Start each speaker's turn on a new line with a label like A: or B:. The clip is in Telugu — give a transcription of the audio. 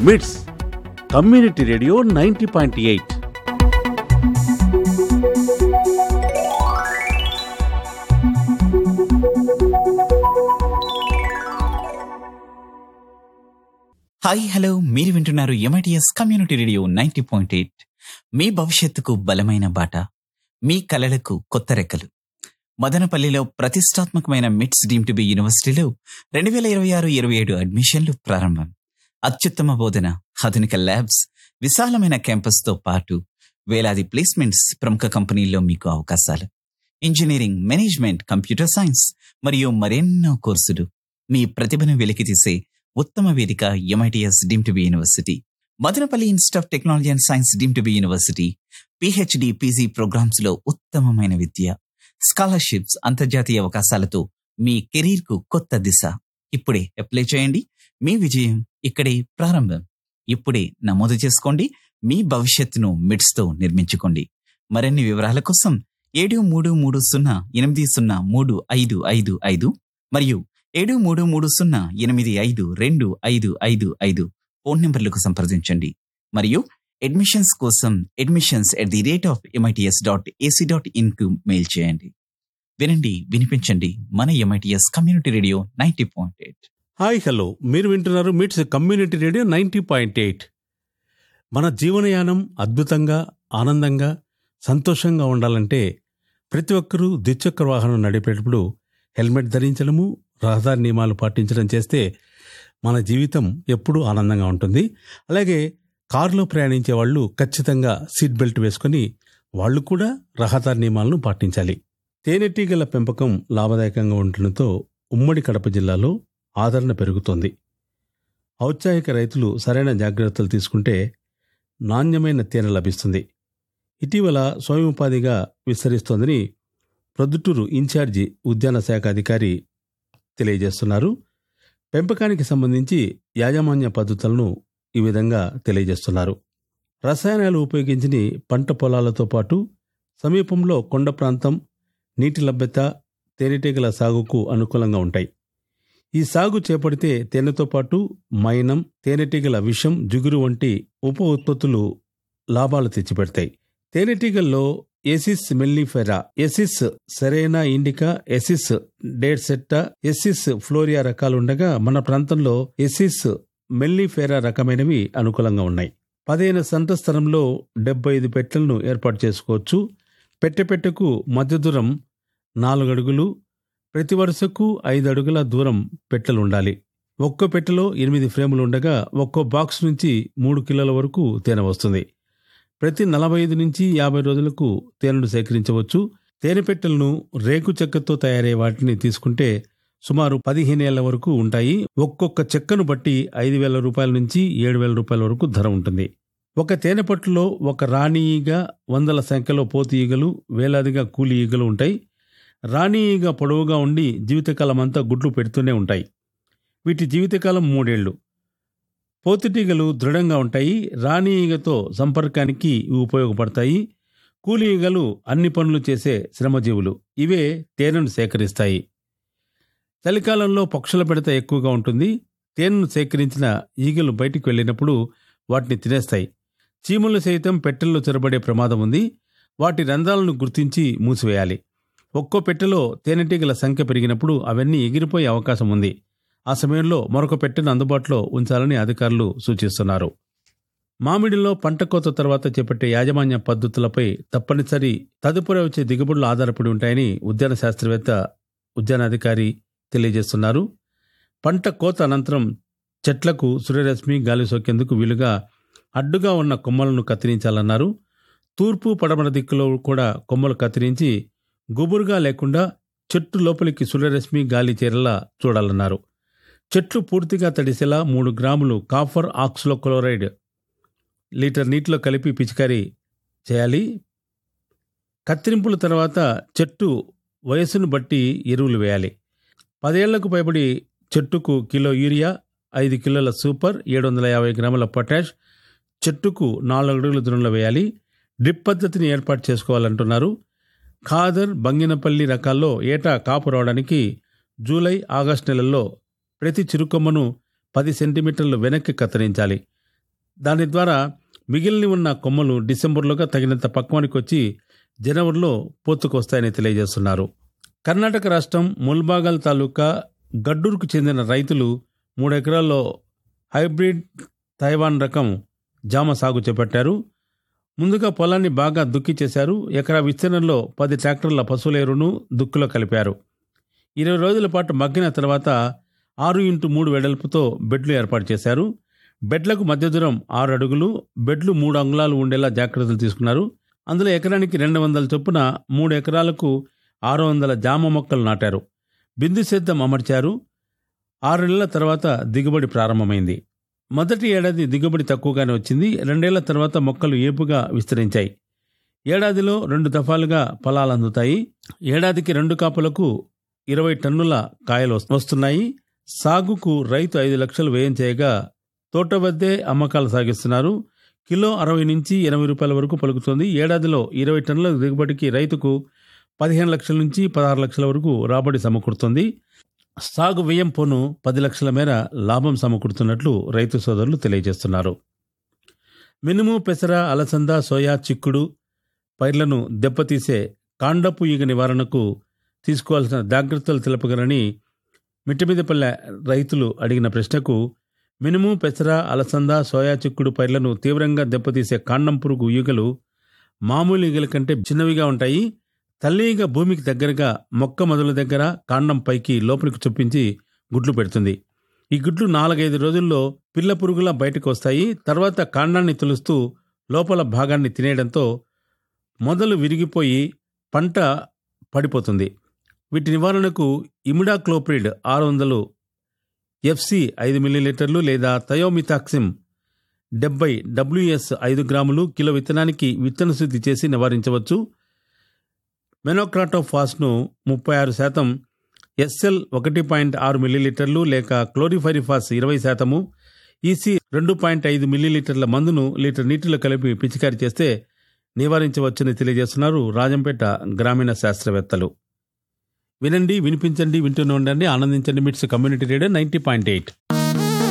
A: మిట్స్ community radio ninety point eight
B: hi hello మీరు వింటున్నారు MITS community radio ninety point eight మీ భవిష్యత్తుకు బలమైన బాట మీ కలలకు కొత్త రెక్కలు మదనపల్లిలో ప్రతిష్టాత్మకమైన మిట్స్ డీమ్ టు బి యూనివర్సిటీలో రెండు వేల ఇరవై ఆరు ఇరవై ఏడు అడ్మిషన్లు ప్రారంభం అత్యుత్తమ బోధన ఆధునిక ల్యాబ్స్ విశాలమైన క్యాంపస్తో పాటు వేలాది ప్లేస్మెంట్స్ ప్రముఖ కంపెనీల్లో మీకు అవకాశాలు ఇంజనీరింగ్ మేనేజ్మెంట్ కంప్యూటర్ సైన్స్ మరియు మరెన్నో కోర్సులు మీ ప్రతిభను వెలికితీసే ఉత్తమ వేదిక MITS deem to be university Madanapalle institute of technology and science deem to be university PhD PG programmes లో ఉత్తమమైన విద్య స్కాలర్షిప్స్ అంతర్జాతీయ అవకాశాలతో మీ కెరీర్ కు కొత్త దిశ ఇప్పుడే అప్లై చేయండి మీ విజయం ఇక్కడే ప్రారంభం ఇప్పుడే నమోదు చేసుకోండి మీ భవిష్యత్తును మిడ్స్ తో నిర్మించుకోండి మరిన్ని వివరాల కోసం ఏడు మూడు మూడు సున్నా ఎనిమిది సున్నా మూడు ఐదు ఐదు ఐదు మరియు ఏడు మూడు మూడు సున్నా ఎనిమిది ఐదు రెండు ఐదు ఐదు ఐదు ఫోన్ నెంబర్లకు సంప్రదించండి మరియు అడ్మిషన్స్ కోసం admissions at the rate of MITS dot AC dot in కు మెయిల్ చేయండి వినండి వినిపించండి మన MITS community radio ninety point eight
A: hi hello మీరు వింటున్నారు MITS community radio ninety point eight మన జీవనయానం అద్భుతంగా ఆనందంగా సంతోషంగా ఉండాలంటే ప్రతి ఒక్కరూ ద్విచక్ర వాహనం నడిపేటప్పుడు హెల్మెట్ ధరించడము రహదారి నియమాలు పాటించడం చేస్తే మన జీవితం ఎప్పుడూ ఆనందంగా ఉంటుంది అలాగే కారులో ప్రయాణించే వాళ్ళు ఖచ్చితంగా సీట్ బెల్ట్ వేసుకొని వాళ్ళు కూడా రహదారి నియమాలను పాటించాలి తేనెటీగల పెంపకం లాభదాయకంగా ఉండటంతో ఉమ్మడి కడప జిల్లాలో ఆదరణ పెరుగుతోంది ఔత్సాహిక రైతులు సరైన జాగ్రత్తలు తీసుకుంటే నాణ్యమైన తేనె లభిస్తుంది ఇటీవల స్వయం ఉపాధిగా విస్తరిస్తోందని ప్రొద్దుటూరు ఇన్ఛార్జి ఉద్యాన శాఖ అధికారి తెలియజేస్తున్నారు పెంపకానికి సంబంధించి యాజమాన్య పద్ధతులను ఈ విధంగా తెలియజేస్తున్నారు రసాయనాలు ఉపయోగించని పంట పొలాలతో పాటు సమీపంలో కొండ ప్రాంతం నీటి లభ్యత తేనెటీగల సాగుకు అనుకూలంగా ఉంటాయి ఈ సాగు చేపడితే తేనెతో పాటు మైనం తేనెటీగల విషం జిగురు వంటి ఉప ఉత్పత్తులు లాభాలు తెచ్చిపెడతాయి తేనెటీగల్లో Apis mellifera Apis cerana indica Apis dorsata Apis florea రకాలుండగా మన ప్రాంతంలో ఎసిస్ మెల్లిఫెరా రకమైనవి అనుకూలంగా ఉన్నాయి పదిహేను సెంటర్ స్థలంలో డెబ్బై ఐదు పెట్టెలను ఏర్పాటు చేసుకోవచ్చు పెట్టె పెట్టెకు మధ్య దూరం నాలుగు అడుగులు ప్రతి వరుసకు ఐదు అడుగుల దూరం పెట్టెలు ఉండాలి ఒక్కో పెట్టెలో ఎనిమిది ఫ్రేములు ఉండగా ఒక్కో బాక్స్ నుంచి మూడు కిలోల వరకు తేనె వస్తుంది ప్రతి నలభై ఐదు నుంచి యాభై రోజులకు తేనెను సేకరించవచ్చు తేనె పెట్టెలను రేకు చెక్కతో తయారయ్యే వాటిని తీసుకుంటే సుమారు పదిహేనేళ్ల వరకు ఉంటాయి ఒక్కొక్క చెక్కను బట్టి ఐదు వేల రూపాయల నుంచి ఏడు వేల రూపాయల వరకు ధర ఉంటుంది ఒక తేనె పట్టులో ఒక రాణి ఈగ వందల సంఖ్యలో పోతు ఈగలు వేలాదిగా కూలి ఈగలు ఉంటాయి రాణి ఈగ పొడవుగా ఉండి జీవితకాలం అంతా గుడ్లు పెడుతూనే ఉంటాయి వీటి జీవితకాలం మూడేళ్లు పోతుటీగలు దృఢంగా ఉంటాయి రాణి ఈగతో సంపర్కానికి ఇవి ఉపయోగపడతాయి కూలి ఈగలు అన్ని పనులు చేసే శ్రమజీవులు ఇవే తేనెను సేకరిస్తాయి చలికాలంలో పక్షుల పెడత ఎక్కువగా ఉంటుంది తేనెను సేకరించిన ఈగలు బయటికి వెళ్ళినప్పుడు వాటిని తినేస్తాయి చీమలు సైతం పెట్టెల్లో చొరబడే ప్రమాదం ఉంది వాటి రంధ్రాలను గుర్తించి మూసివేయాలి ఒక్కో పెట్టెలో తేనెటీగల సంఖ్య పెరిగినప్పుడు అవన్నీ ఎగిరిపోయే అవకాశం ఉంది ఆ సమయంలో మరొక పెట్టెను అందుబాటులో ఉంచాలని అధికారులు సూచిస్తున్నారు మామిడిలో పంట కోత తర్వాత చేపట్టే యాజమాన్య పద్ధతులపై తప్పనిసరి తదుపరి వచ్చే దిగుబడులు ఆధారపడి ఉంటాయని ఉద్యాన శాస్త్రవేత్త ఉద్యానాధికారి తెలియజేస్తున్నారు పంట కోత అనంతరం చెట్లకు సూర్యరశ్మి గాలి సోకేందుకు వీలుగా అడ్డుగా ఉన్న కొమ్మలను కత్తిరించాలన్నారు తూర్పు పడమర దిక్కులో కూడా కొమ్మలు కత్తిరించి గుబురుగా లేకుండా చెట్టు లోపలికి సూర్యరశ్మి గాలి చేరేలా చూడాలన్నారు చెట్లు పూర్తిగా తడిసేలా మూడు గ్రాములు కాఫర్ ఆక్సిలో క్లోరైడ్ లీటర్ నీటిలో కలిపి పిచికారీ చేయాలి కత్తిరింపుల తర్వాత చెట్టు వయస్సును బట్టి ఎరువులు వేయాలి పదేళ్లకు పైబడి చెట్టుకు కిలో యూరియా ఐదు కిలోల సూపర్ ఏడు వందల యాభై గ్రాముల పొటాష్ చెట్టుకు నాలుగు అడుగుల దూరంలో వేయాలి డ్రిప్ పద్ధతిని ఏర్పాటు చేసుకోవాలంటున్నారు ఖాదర్ బంగినపల్లి రకాల్లో ఏటా కాపు రావడానికి జూలై ఆగస్టు నెలల్లో ప్రతి చిరుకొమ్మను పది సెంటీమీటర్లు వెనక్కి కత్తిరించాలి దాని ద్వారా మిగిలిన ఉన్న కొమ్మలు డిసెంబర్లోగా తగినంత పక్వానికి వచ్చి జనవరిలో పోతుకొస్తాయని తెలియజేస్తున్నారు కర్ణాటక రాష్ట్రం ముల్బాగల్ తాలూకా గడ్డూరుకు చెందిన రైతులు మూడు ఎకరాల్లో హైబ్రిడ్ తైవాన్ రకం జామ సాగు చేపట్టారు ముందుగా పొలాన్ని బాగా దుక్కి చేశారు ఎకరా విస్తీర్ణంలో పది ట్రాక్టర్ల పశువుల ఎరువును దుక్కులో కలిపారు ఇరవై రోజుల పాటు మగ్గిన తర్వాత ఆరు ఇంటూ మూడు వెడల్పుతో బెడ్లు ఏర్పాటు చేశారు బెడ్లకు మధ్య దూరం ఆరు అడుగులు బెడ్లు మూడు అంగుళాలు ఉండేలా జాగ్రత్తలు తీసుకున్నారు అందులో ఎకరానికి రెండు వందల చొప్పున మూడు ఎకరాలకు ఆరు వందల జామ మొక్కలు నాటారు బిందు సేద్యం అమర్చారు ఆరు నెలల తర్వాత దిగుబడి ప్రారంభమైంది మొదటి ఏడాది దిగుబడి తక్కువగానే వచ్చింది రెండేళ్ల తర్వాత మొక్కలు ఏపుగా విస్తరించాయి ఏడాదిలో రెండు దఫాలుగా ఫలాలు అందుతాయి ఏడాదికి రెండు కాపులకు ఇరవై టన్నుల కాయలు వస్- వస్తున్నాయి సాగుకు రైతు ఐదు లక్షలు వ్యయం చేయగా తోట వద్దే అమ్మకాలు సాగిస్తున్నారు కిలో అరవై నుంచి ఎనభై రూపాయల వరకు పలుకుతుంది ఏడాదిలో ఇరవై టన్నుల దిగుబడికి రైతుకు పదిహేను లక్షల నుంచి పదహారు లక్షల వరకు రాబడి సమకూరుతుంది సాగు వ్యయం పోను పది లక్షల మేర లాభం సమకూరుతున్నట్లు రైతు సోదరులు తెలియజేస్తున్నారు మినుము పెసర అలసంద సోయా చిక్కుడు పైర్లను దెబ్బతీసే కాండపు ఈగ నివారణకు తీసుకోవాల్సిన జాగ్రత్తలు తెలపగలని మిట్టమీదపల్లె రైతులు అడిగిన ప్రశ్నకు మినుము పెసర అలసంద సోయా చిక్కుడు పైర్లను తీవ్రంగా దెబ్బతీసే కాండం పురుగు ఈగలు మామూలు ఈగల కంటే చిన్నవిగా ఉంటాయి తల్లి ఈగ భూమికి దగ్గరగా మొక్క మొదల దగ్గర కాండం పైకి లోపలికి చొప్పించి గుడ్లు పెడుతుంది ఈ గుడ్లు నాలుగైదు రోజుల్లో పిల్ల పురుగులా బయటకు వస్తాయి తర్వాత కాండాన్ని తులుస్తూ లోపల భాగాన్ని తినేయడంతో మొదలు విరిగిపోయి పంట పడిపోతుంది వీటి నివారణకు ఇమిడాక్లోప్రిడ్ ఆరు వందలు ఎఫ్సి ఐదు మిల్లీలీటర్లు లేదా థయోమితాక్సిమ్ డెబ్బై డబ్ల్యూఎస్ ఐదు గ్రాములు కిలో విత్తనానికి విత్తన శుద్ధి చేసి నివారించవచ్చు మెనోక్రాటోఫాస్ను ముప్పై ఆరు శాతం ఎస్ఎల్ ఒకటి పాయింట్ ఆరు మిల్లీలీటర్లు లేక క్లోరిఫైరిఫాస్ ఇరవై శాతము ఈసీ రెండు పాయింట్ ఐదు మిల్లీలీటర్ల మందును లీటర్ నీటిలో కలిపి పిచికారి చేస్తే నివారించవచ్చని తెలియజేస్తున్నారు రాజంపేట గ్రామీణ శాస్త్రవేత్తలు వినండి వినిపించండి వింటూనే ఉండండి ఆనందించండి MITS community radio ninety point eight